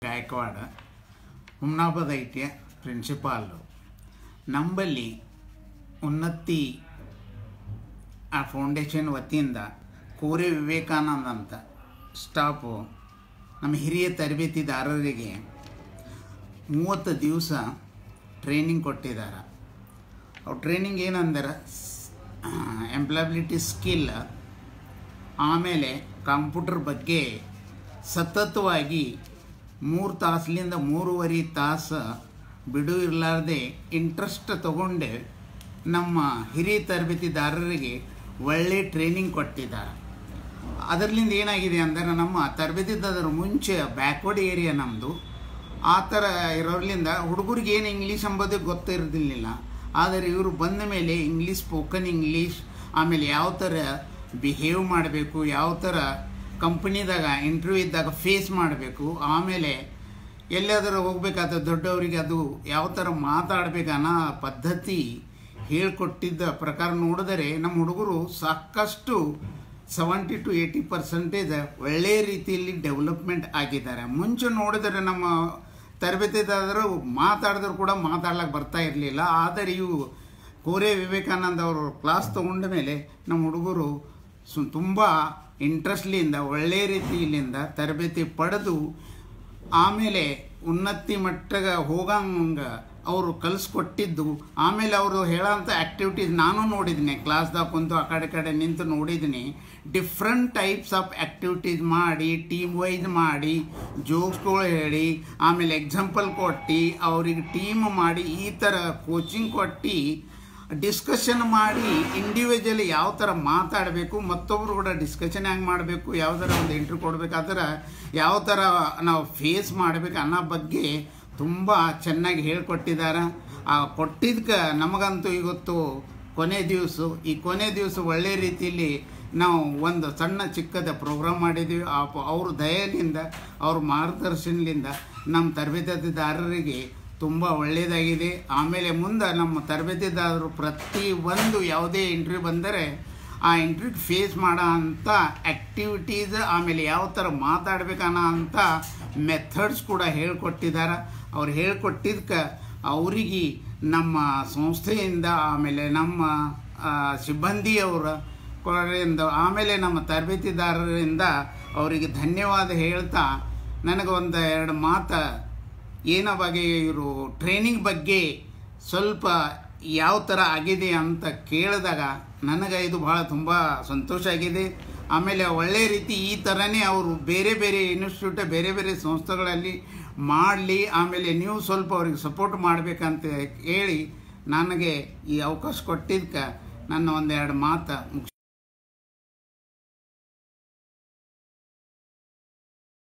ಗಾಯಕ್ವಾಡ Humnabad I T principal ನಂಬಲ್ಲಿ ಉನ್ನತಿ ಆ ಫೌಂಡೇಶನ್ ವತಿಯಿಂದ ಕೋರೆ ವಿವೇಕಾನಂದ ಅಂತ ಸ್ಟಾಫು ನಮ್ಮ ಹಿರಿಯ ತರಬೇತಿದಾರರಿಗೆ ಮೂವತ್ತು ದಿವಸ ಟ್ರೈನಿಂಗ್ ಕೊಟ್ಟಿದ್ದಾರೆ ಅವ್ರ ಟ್ರೈನಿಂಗ್ ಏನಂದ್ರೆ ಎಂಪ್ಲಾಬಿಲಿಟಿ ಸ್ಕಿಲ್ ಆಮೇಲೆ ಕಂಪ್ಯೂಟರ್ ಬಗ್ಗೆ ಸತತವಾಗಿ ಮೂರು ತಾಸಲಿಂದ ಮೂರುವರೆ ತಾಸು ಬಿಡು ಇರಲಾರ್ದೆ ಇಂಟ್ರೆಸ್ಟ್ ತಗೊಂಡು ನಮ್ಮ ಹಿರಿಯ ತರಬೇತಿದಾರರಿಗೆ ಒಳ್ಳೆ ಟ್ರೈನಿಂಗ್ ಕೊಟ್ಟಿದ್ದಾರೆ ಅದರಿಂದ ಏನಾಗಿದೆ ಅಂದರೆ ನಮ್ಮ ತರಬೇತಿದಾರರು ಮುಂಚೆ ಬ್ಯಾಕ್ವರ್ಡ್ ಏರಿಯಾ ನಮ್ಮದು ಆ ಥರ ಇರೋದ್ರಿಂದ ಹುಡುಗರಿಗೆ ಏನು ಇಂಗ್ಲೀಷ್ ಎಂಬುದೇ ಗೊತ್ತಿರೋದಿಲ್ಲ ಆದರೆ ಇವರು ಬಂದ ಮೇಲೆ ಇಂಗ್ಲೀಷ್ ಸ್ಪೋಕನ್ ಇಂಗ್ಲೀಷ್ ಆಮೇಲೆ ಯಾವ ಥರ ಬಿಹೇವ್ ಮಾಡಬೇಕು ಯಾವ ಥರ ಕಂಪ್ನಿದಾಗ ಇಂಟರ್ವ್ಯೂ ಇದ್ದಾಗ ಫೇಸ್ ಮಾಡಬೇಕು ಆಮೇಲೆ ಎಲ್ಲಾದರೂ ಹೋಗ್ಬೇಕಾದ ದೊಡ್ಡವರಿಗೆ ಅದು ಯಾವ ಥರ ಮಾತಾಡಬೇಕು ಅನ್ನೋ ಪದ್ಧತಿ ಹೇಳ್ಕೊಟ್ಟಿದ್ದ ಪ್ರಕಾರ ನೋಡಿದರೆ ನಮ್ಮ ಹುಡುಗರು ಸಾಕಷ್ಟು ಸೆವೆಂಟಿ ಟು ಏಯ್ಟಿ ಪರ್ಸೆಂಟೇಜ್ ಒಳ್ಳೆಯ ರೀತಿಯಲ್ಲಿ ಡೆವಲಪ್ಮೆಂಟ್ ಆಗಿದ್ದಾರೆ ಮುಂಚೆ ನೋಡಿದರೆ ನಮ್ಮ ತರಬೇತಿದಾರರು ಮಾತಾಡಿದ್ರು ಕೂಡ ಮಾತಾಡ್ಲಿಕ್ಕೆ ಬರ್ತಾ ಇರಲಿಲ್ಲ ಆದರೆ ಇವು ಕೋರೆ ವಿವೇಕಾನಂದ ಅವರು ಕ್ಲಾಸ್ ತಗೊಂಡ ಮೇಲೆ ನಮ್ಮ ಹುಡುಗರು ಸು ತುಂಬ ಇಂಟ್ರೆಸ್ಟ್ಲಿಂದ ಒಳ್ಳೆಯ ರೀತಿಯಿಂದ ತರಬೇತಿ ಪಡೆದು ಆಮೇಲೆ ಉನ್ನತಿ ಮಟ್ಟಗೆ ಹೋಗಂಗ ಅವರು ಕಲಿಸ್ಕೊಟ್ಟಿದ್ದು ಆಮೇಲೆ ಅವರು ಹೇಳೋಂಥ ಆ್ಯಕ್ಟಿವಿಟೀಸ್ ನಾನು ನೋಡಿದ್ದೀನಿ ಕ್ಲಾಸ್ದಾಗ ಕುಂತು ಆ ಕಡೆ ಕಡೆ ನಿಂತು ನೋಡಿದ್ದೀನಿ ಡಿಫ್ರೆಂಟ್ ಟೈಪ್ಸ್ ಆಫ್ ಆ್ಯಕ್ಟಿವಿಟೀಸ್ ಮಾಡಿ ಟೀಮ್ ವೈಸ್ ಮಾಡಿ ಜೋಕ್ಸ್ಗಳು ಹೇಳಿ ಆಮೇಲೆ ಎಕ್ಸಾಂಪಲ್ ಕೊಟ್ಟು ಅವ್ರಿಗೆ ಟೀಮ್ ಮಾಡಿ ಈ ಥರ ಕೋಚಿಂಗ್ ಕೊಟ್ಟು ಡಿಸ್ಕಷನ್ ಮಾಡಿ ಇಂಡಿವಿಜುವಲಿ ಯಾವ ಥರ ಮಾತಾಡಬೇಕು ಮತ್ತೊಬ್ಬರು ಕೂಡ ಡಿಸ್ಕಷನ್ ಹೆಂಗೆ ಮಾಡಬೇಕು ಯಾವ ಥರ ಒಂದು ಇಂಟ್ರ್ಯೂ ಕೊಡ್ಬೇಕಾದ್ರೆ ಯಾವ ಥರ ನಾವು ಫೇಸ್ ಮಾಡಬೇಕು ಅನ್ನೋ ಬಗ್ಗೆ ತುಂಬ ಚೆನ್ನಾಗಿ ಹೇಳ್ಕೊಟ್ಟಿದ್ದಾರೆ ಆ ಕೊಟ್ಟಿದ್ದಕ್ಕೆ ನಮಗಂತೂ ಇವತ್ತು ಕೊನೆ ದಿವಸ ಈ ಕೊನೆ ದಿವಸ ಒಳ್ಳೆ ರೀತಿಯಲ್ಲಿ ನಾವು ಒಂದು ಸಣ್ಣ ಚಿಕ್ಕದ ಪ್ರೋಗ್ರಾಮ್ ಮಾಡಿದ್ದೀವಿ ಆ ಪ- ಅವ್ರ ದಯದಿಂದ ಅವ್ರ ಮಾರ್ಗದರ್ಶನದಿಂದ ನಮ್ಮ ತರಬೇತಿದಾರರಿಗೆ ತುಂಬ ಒಳ್ಳೆಯದಾಗಿದೆ ಆಮೇಲೆ ಮುಂದೆ ನಮ್ಮ ತರಬೇತಿದಾರರು ಪ್ರತಿ ಒಂದು ಯಾವುದೇ ಇಂಟರ್ವ್ಯೂ ಬಂದರೆ ಆ ಇಂಟರ್ವ್ಯೂ ಫೇಸ್ ಮಾಡೋ ಅಂಥ ಆ್ಯಕ್ಟಿವಿಟೀಸ್ ಆಮೇಲೆ ಯಾವ ಥರ ಮಾತಾಡ್ಬೇಕನ್ನೋ ಅಂಥ ಮೆಥಡ್ಸ್ ಕೂಡ ಹೇಳ್ಕೊಟ್ಟಿದ್ದಾರೆ ಅವ್ರು ಹೇಳ್ಕೊಟ್ಟಿದ್ದಕ್ಕೆ ಅವರಿಗೆ ನಮ್ಮ ಸಂಸ್ಥೆಯಿಂದ ಆಮೇಲೆ ನಮ್ಮ ಆ, ಸಿಬ್ಬಂದಿಯವರ ಕೊರಿಂದ ಆಮೇಲೆ ನಮ್ಮ ತರಬೇತಿದಾರರಿಂದ ಅವರಿಗೆ ಧನ್ಯವಾದ ಹೇಳ್ತಾ ನನಗೆ ಒಂದು ಎರಡು ಮಾತು ಏನ ಬಗ್ಗೆ ಇವರು ಟ್ರೈನಿಂಗ್ ಬಗ್ಗೆ ಸ್ವಲ್ಪ ಯಾವ ಥರ ಆಗಿದೆ ಅಂತ ಕೇಳಿದಾಗ ನನಗೆ ಇದು ಭಾಳ ತುಂಬ ಸಂತೋಷ ಆಗಿದೆ ಆಮೇಲೆ ಒಳ್ಳೆಯ ರೀತಿ ಈ ಥರನೇ ಅವರು ಬೇರೆ ಬೇರೆ ಇನ್ಸ್ಟಿಟ್ಯೂಟ್ ಬೇರೆ ಬೇರೆ ಸಂಸ್ಥೆಗಳಲ್ಲಿ ಮಾಡಲಿ ಆಮೇಲೆ ನೀವು ಸ್ವಲ್ಪ ಅವ್ರಿಗೆ ಸಪೋರ್ಟ್ ಮಾಡಬೇಕಂತ ಹೇಳಿ ನನಗೆ ಈ ಅವಕಾಶ ಕೊಟ್ಟಿದ್ದಕ್ಕೆ ನನ್ನ ಒಂದೆರಡು ಮಾತು ಮುಗಿಸ್